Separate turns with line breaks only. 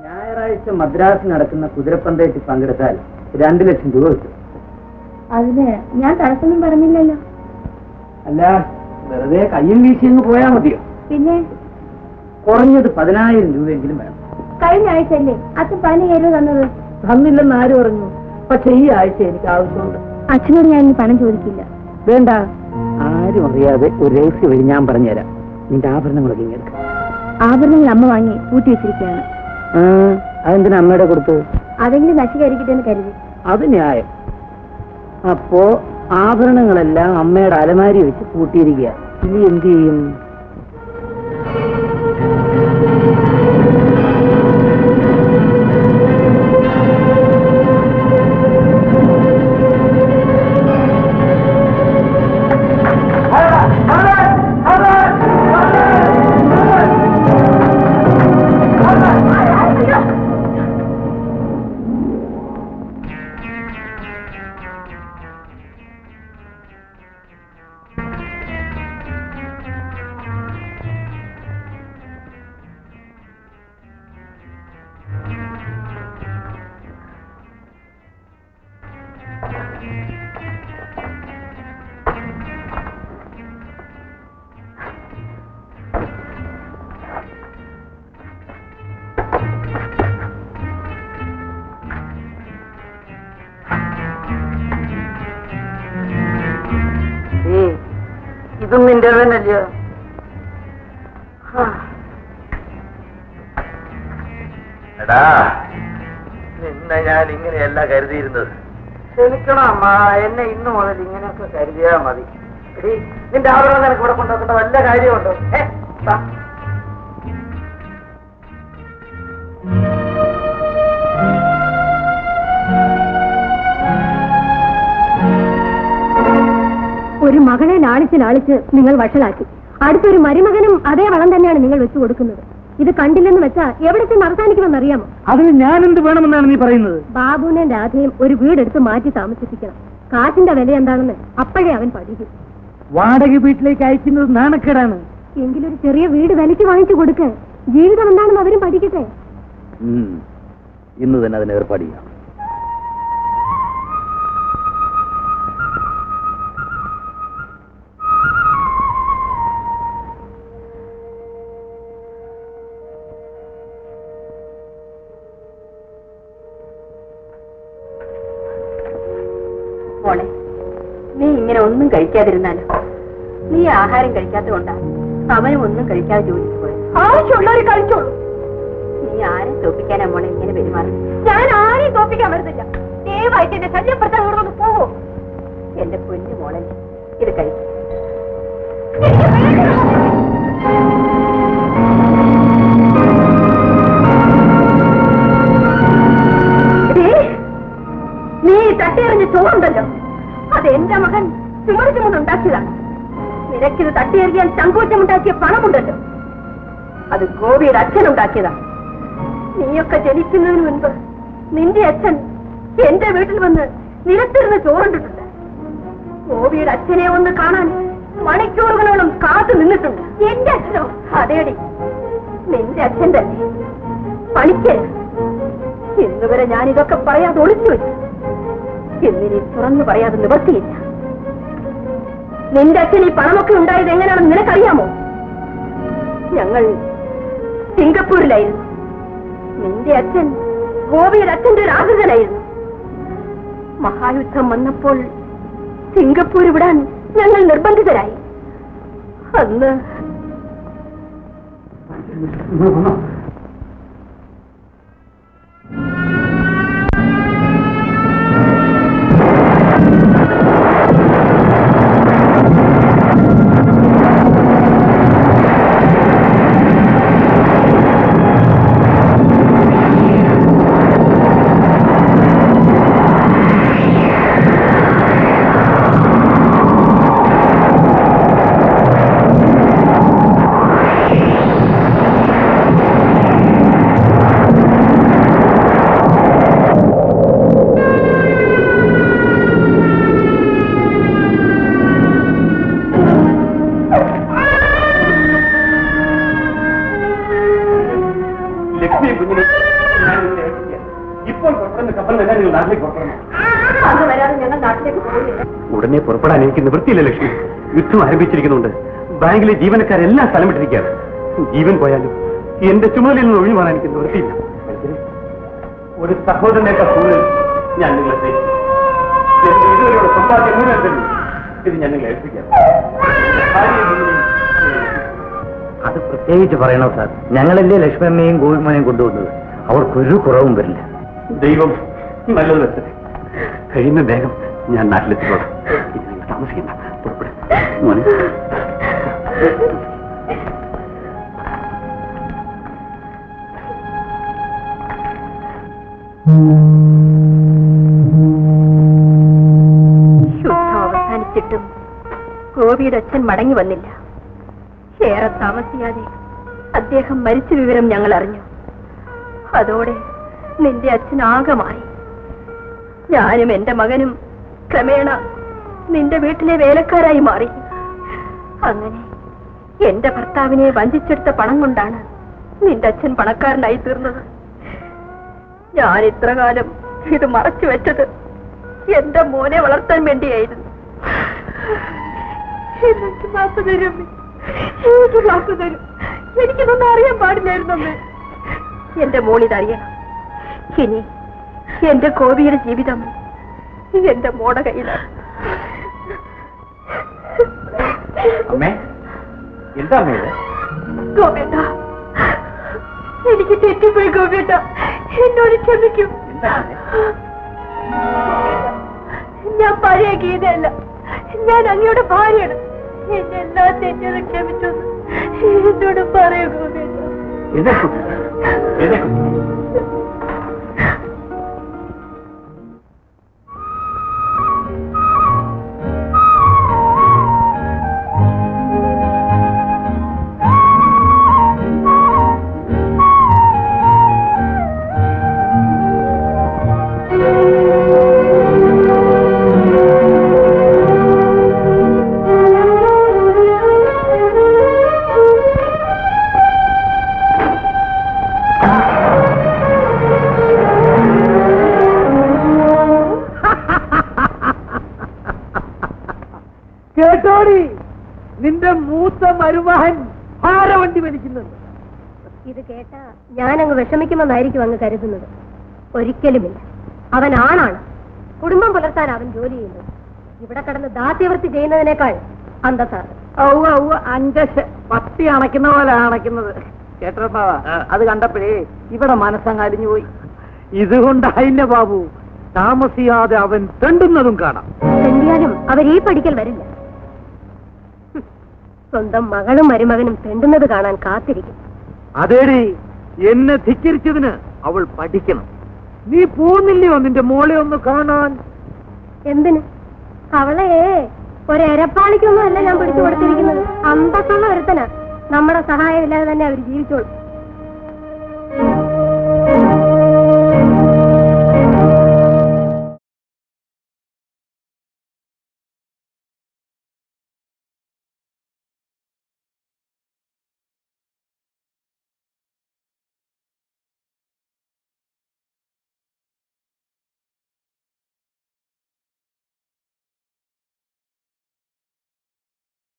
ഞായറാഴ്ച മദ്രാസിൽ നടക്കുന്ന കുതിരപ്പന്തയത്തിൽ പങ്കെടുത്താൽ രണ്ടു ലക്ഷം രൂപ കിട്ടും
അതിന് ഞാൻ തടസ്സമൊന്നും പറഞ്ഞില്ലല്ലോ
അല്ല വെറുതെ കയ്യും വീശിയെന്ന് പോയാൽ മതിയോ
പിന്നെ
കുറഞ്ഞത് പതിനായിരം രൂപയെങ്കിലും വേണം
കഴിഞ്ഞ ആഴ്ചയല്ലേ അച്ഛൻ പതിനയ്യായിരം രൂപ തന്നത്
തന്നില്ലെന്ന് ആര് പറഞ്ഞു പക്ഷെ ഈ ആഴ്ച എനിക്ക് ആവശ്യമുണ്ട്
അച്ഛനോട് ഞാൻ ഇനി പണം ചോദിക്കില്ല
വേണ്ട ആരും അറിയാതെ ഒരു രഹസ്യ വഴി ഞാൻ പറഞ്ഞുതരാം നിന്റെ ആഭരണങ്ങളൊക്കെ ഇങ്ങെടുക്കാം
ആഭരണങ്ങൾ അമ്മ വാങ്ങി പൂട്ടി വെച്ചിരിക്കുകയാണ്
അതെന്തിനാ അമ്മയുടെ കൊടുത്തത്
അതെങ്കിലും നശികരിക്കട്ടെ എന്ന് കരുതി
അത് ന്യായം അപ്പോ ആഭരണങ്ങളെല്ലാം അമ്മയുടെ അലമാരി വെച്ച് പൂട്ടിയിരിക്കുക ഇനി എന്ത് ചെയ്യും ഇതും നിന്റെ തന്നെയല്ലയോ
എടാ നിന്നെ ഞാൻ ഇങ്ങനെയല്ല കരുതിയിരുന്നത്
ക്ഷമിക്കണം അമ്മ എന്നെ ഇന്നു മുതൽ ഇങ്ങനെയൊക്കെ കരുതിയാ മതി എടീ, നിന്റെ ആഭരണം നിനക്ക് ഇവിടെ കൊണ്ടുവെക്കേണ്ട വല്ല കാര്യമുണ്ടോ ഏ വാ.
ഒരു മകളെ ലാളിച്ച് ലാളിച്ച് നിങ്ങൾ വഷളാക്കി അടുത്തൊരു മരുമകനും അതേ വളം തന്നെയാണ് നിങ്ങൾ വെച്ചു കൊടുക്കുന്നത് ഇത് കണ്ടില്ലെന്ന് വെച്ചാ എവിടെ ചെന്ന് അവസാനിക്കുമെന്ന് അറിയാമോ
അതിന് ഞാൻ എന്ത് വേണമെന്നാണ് നീ പറയുന്നത്
ബാബുവിനെ രാധയും ഒരു വീടെടുത്ത് മാറ്റി താമസിപ്പിക്കണം കാറ്റിന്റെ വില എന്താണെന്ന് അപ്പോഴേ അവൻ പഠിക്കും
വാടക വീട്ടിലേക്ക് അയക്കുന്നത് നാണക്കേടാണ്
എങ്കിലൊരു ചെറിയ വീട് വിലയ്ക്ക് വാങ്ങിച്ചു കൊടുക്ക ജീവിതം എന്താണെന്ന് അവരും പഠിക്കട്ടെ
ഇന്ന് തന്നെ അതിന് ഏർപ്പാട് ചെയ്യാം
മോളെ നീ ഇങ്ങനെ ഒന്നും കഴിക്കാതിരുന്നാലോ നീ ആഹാരം കഴിക്കാത്തതുകൊണ്ടാ അവനും ഒന്നും കഴിക്കാതെ ജോലിക്ക് പോയത് ആവശ്യമുള്ളവർ കഴിച്ചോളൂ നീ ആരെ തോപ്പിക്കാനാ മോളെ ഇങ്ങനെ പെരുമാറി ഞാൻ ആരെയും തോപ്പിക്കാൻ വരുന്നില്ല ദയവായിട്ട് എന്നെ ശല്യപ്പെടുത്താൻ ഇവിടെ ഒന്ന് പോവോ എന്റെ പൊന്നു മോളെ ഇത് കഴിക്കും നീ തട്ടിയെറിഞ്ഞ ചോറുണ്ടല്ലോ അത് എന്റെ മകൻ ചുമട് ഉണ്ടാക്കിയതാണ് നിനക്കിത് തട്ടിയെറിയാൻ ചങ്കൂറ്റമുണ്ടാക്കിയ പണമുണ്ടല്ലോ അത് ഗോപിയുടെ അച്ഛൻ ഉണ്ടാക്കിയതാണ് നീയൊക്കെ ജനിക്കുന്നതിന് മുൻപ് നിന്റെ അച്ഛൻ എന്റെ വീട്ടിൽ വന്ന് നിരത്തിരുന്ന് ചോറുണ്ടിട്ടുണ്ട് ഗോപിയുടെ അച്ഛനെ ഒന്ന് കാണാൻ മണിക്കൂറുകളോളം കാത്തു നിന്നിട്ടുണ്ട് എന്റെ അച്ഛനോ അതേടി നിന്റെ അച്ഛൻ തന്നെ പണിക്കരുത് ഇന്നുവരെ ഞാൻ ഇതൊക്കെ പറയാതെ ഒളിച്ചു വെച്ചു എന്നിനി തുറന്നു പറയാതെ നിവർത്തിയില്ല നിന്റെ അച്ഛൻ ഈ പണമൊക്കെ ഉണ്ടായത് എങ്ങനെയാണെന്ന് നിനക്കറിയാമോ ഞങ്ങൾ സിംഗപ്പൂരിലായിരുന്നു നിന്റെ അച്ഛൻ ഗോപിയുടെ അച്ഛന്റെ ഒരു ആഗ്രഹനായിരുന്നു മഹായുദ്ധം വന്നപ്പോൾ സിംഗപ്പൂർ വിടാൻ ഞങ്ങൾ നിർബന്ധിതരായി അന്ന്
ആ
ഇപ്പോൾ പുറപ്പെടുന്ന കപ്പൽ തന്നെ നിങ്ങൾ നാട്ടിലേക്ക് പുറപ്പെടണം
അന്ന് വരാതെ ഞങ്ങൾ നാട്ടിലേക്ക് പോകുന്നില്ല
ഉടനെ പുറപ്പെടാൻ എനിക്ക് നിവൃത്തിയില്ല ലക്ഷ്മി യുദ്ധം ആരംഭിച്ചിരിക്കുന്നുണ്ട് ബാങ്കിലെ ജീവനക്കാരെല്ലാം സ്ഥലം വിട്ടിരിക്കുകയാണ് ജീവൻ പോയാലും എന്റെ ചുമതലയിൽ നിന്ന് ഒഴിവാൻ എനിക്ക് നിവൃത്തിയില്ല ഒരു സഹോദരനേക്കാൾ കൂടുതൽ ഞാൻ നിങ്ങളെ സ്നേഹിക്കുന്നു. എന്റെ ഇതുവരെയുള്ള സമ്പാദ്യം മുഴുവൻ തരും ഇത് ഞാൻ നിങ്ങളെ ഏൽപ്പിക്കാം ഭാര്യയെ മുഴുവൻ സ്നേഹിക്കുന്നു.
അത് പ്രത്യേകിച്ച് പറയണം സാർ ഞങ്ങളല്ലേ ലക്ഷ്മണനെയും ഗോവിന്ദനെയും കൊണ്ടുവന്നത് അവർക്കൊരു കുറവും വരില്ല
ദൈവം നല്ലത് വെച്ചത് കഴിയുന്ന വേഗം ഞാൻ നാട്ടിലെത്തിക്കോളാം ഇനി നിങ്ങൾ താമസിക്കണ്ട പുറപ്പെടും മോനെ
യുദ്ധം അവസാനിച്ചിട്ടും ഗോപിയുടെ അച്ഛൻ മടങ്ങി വന്നില്ല ഏറെ താമസിയാതെ അദ്ദേഹം മരിച്ച വിവരം ഞങ്ങൾ അറിഞ്ഞു അതോടെ നിന്റെ അച്ഛൻ ആകമായി ഞാനും എന്റെ മകനും ക്രമേണ നിന്റെ വീട്ടിലെ വേലക്കാരായി മാറി അങ്ങനെ എന്റെ ഭർത്താവിനെ വഞ്ചിച്ചെടുത്ത പണം കൊണ്ടാണ് നിന്റെ അച്ഛൻ പണക്കാരനായി തീർന്നത് ഞാൻ ഇത്ര കാലം ഇത് മറച്ചു വെച്ചത് എന്റെ മോനെ വളർത്താൻ വേണ്ടിയായിരുന്നു എനിക്ക് മാപ്പ് തരും അമ്മേ. എനിക്ക് മാപ്പ് തരും എനിക്കിതൊന്നും അറിയാൻ പാടില്ലായിരുന്നു അമ്മേ എന്റെ മോളിതറിയണം ഇനി എന്റെ കോപിയുടെ ജീവിതം എന്റെ മോടെ കയ്യിലാണ്
അമ്മേ എന്താ അമ്മേ ഇത്
ഗോപേട്ട എനിക്ക് തെറ്റിപ്പോയി ഗോപേട്ട എന്നോട് ക്ഷമിക്കും
എന്താ അമ്മേ?
ഞാൻ പഴയ ഗീതയല്ല ഞാൻ അങ്ങയുടെ ഭാര്യയാണ് എന്നെ എല്ലാ തെറ്റതും ക്ഷമിച്ചു എന്നോട് പറയൂ ഗോപേട്ട
എഴുന്നേൽക്കൂ. എഴുന്നേൽക്കൂ.
കേട്ടോടി നിന്റെ മൂത്ത മരുമകൻ ഭാരവണ്ടി വലിക്കുന്നുണ്ട്
ഇത് കേട്ട ഞാനങ്ങ് വിഷമിക്കുമെന്നായിരിക്കും അങ്ങ് കരുതുന്നത് ഒരിക്കലുമില്ല അവൻ ആണാണ് കുടുംബം പുലർത്താൻ അവൻ ജോലി ചെയ്യുന്നത് ഇവിടെ കടന്ന് ദാസ്യവൃത്തി ചെയ്യുന്നതിനേക്കാൾ അന്തസ്സാണ്
ഔവ ഔവ അഞ്ച് പത്തി അണയ്ക്കുന്ന പോലെ അണയ്ക്കുന്നത് കേട്ടോ ബാവാ അത് കണ്ടപ്പോഴേ ഇവിടെ മനസ്സങ്ങ് പോയി ഇതുകൊണ്ടായില്ല ബാബു താമസിയാതെ അവൻ തെണ്ടുന്നതും കാണാം
തെണ്ടിയാലും അവർ ഈ പഠിക്കൽ വരില്ല ഹും. സ്വന്തം മകളും മരുമകനും തെണ്ടുന്നത് കാണാൻ കാത്തിരിക്കും
അതേടി എന്നെ ധിക്കരിച്ചതിന് അവൾ പഠിക്കണം നീ പോന്നില്ലയോ നിന്റെ മോളെ ഒന്ന് കാണാൻ
എന്തിന് അവളെ ഒരെരപ്പാളിക്കൊന്നും അല്ല ഞാൻ പിടിച്ചു കൊടുത്തിരിക്കുന്നത് അന്തസ്സുള്ള ഒരുത്തനാ നമ്മുടെ സഹായം ഇല്ലാതെ തന്നെ അവർ ജീവിച്ചോളും